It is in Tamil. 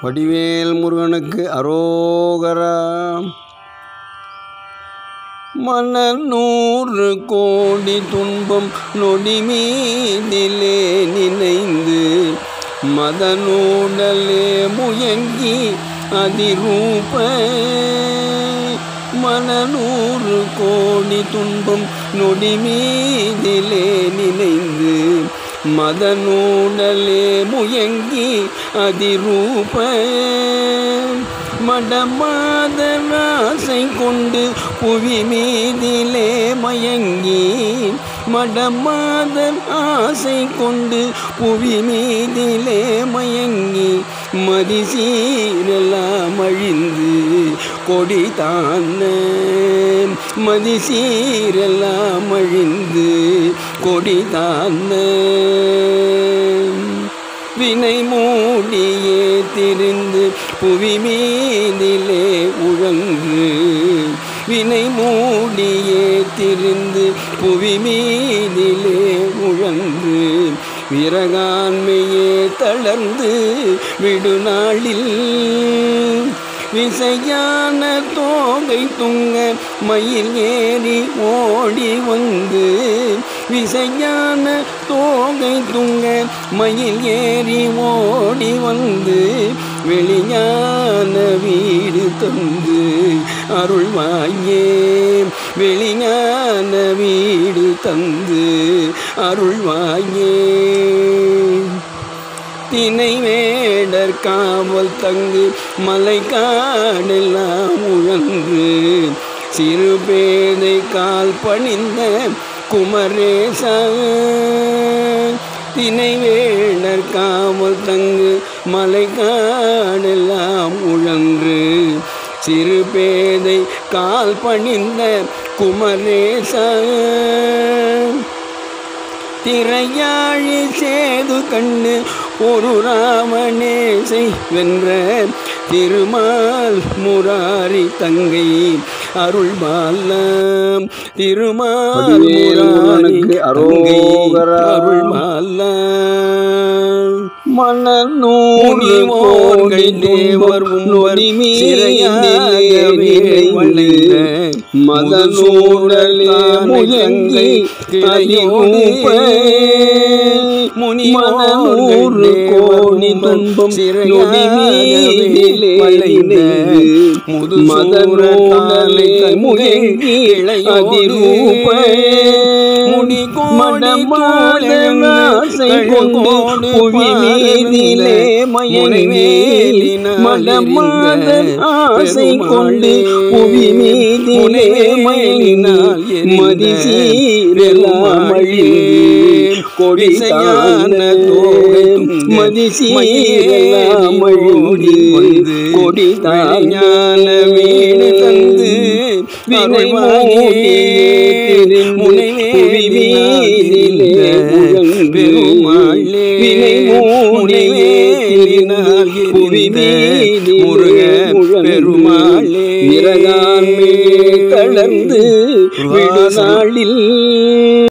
வடிவேல் முருகனுக்கு அரோகரா மனநூறு கோடி துன்பம் நொடி மீதிலே நினைந்து மதனூடலே முயங்கி அதிரூப மனநூறு கோடி துன்பம் நொடி மீதிலே நினைந்து மதனூடலே முயங்கி அதிரூப மடமாத ராசை கொண்டு புவி மீதிலே மயங்கி மடமாத ஆசை கொண்டு புவி மீதிலே மயங்கி மதிசீரெல்லாம் அழிந்து கொடி தான மதிசீரெல்லாம் அழிந்து கொடி தான வினை மூடியே திரிந்து புவி மீதிலே உழன்று வினை மூடியே திரிந்து புவி மீதிலே உழன்று விறகாண்மையே தளர்ந்து விடுநாளில் விசையான தோகை துங்க மயில் ஏறி ஓடி வந்து விசையான தோகை துங்க மயில் ஏறி ஓடி வந்து வெளிஞான வீடு தந்து அருள்வாயே வெளிஞான வீடு தந்து அருள்வாயே தினை வேடர் காவல் தங்கு மலை காடெல்லாம் உழன்று சிறு பேதை கால் பணிந்த குமரேச தினை வேடர் காவல் தங்கு மலை காடெல்லாம் உழன்று சிறு பேதை கால் பணிந்த குமரேச திரையாழி சேது கண்ணு ஒரு ராமனேசை வென்ற திருமால் முராரி தங்கை அருள் பாலம் திருமால் வடிவேல் முராரி முருகனுக்கு தங்கை அரோகரா. அருள் பாலம் மனநூறு கோடி தேவர் நொடி சிறையாகவே வளைந்த மதநூடலே முயங்கி அதிரூப மனநூறு கோடி துன்பம் நொடி மீதிலே வளைந்த மதநூடலே முயங்கி அதிரூப மடமாசை கொண்டு புவி மீதிலே மயங்கி மடமாதன் ஆசை கொண்டு புவி மீதிலே மயங்கினால் மதிசீரெல்லாம் அழிந்து கொடிசான தோகை மதிசீரெல்லாம் அழிந்து கொடி ஞான வீடு தந்து வினை மூடியே முனை புவி மீதிலே பெருமாளே வினை மூடியே புவி மீதிலே பெருமாளே விறகான்மையே கலந்து விடுநாளில்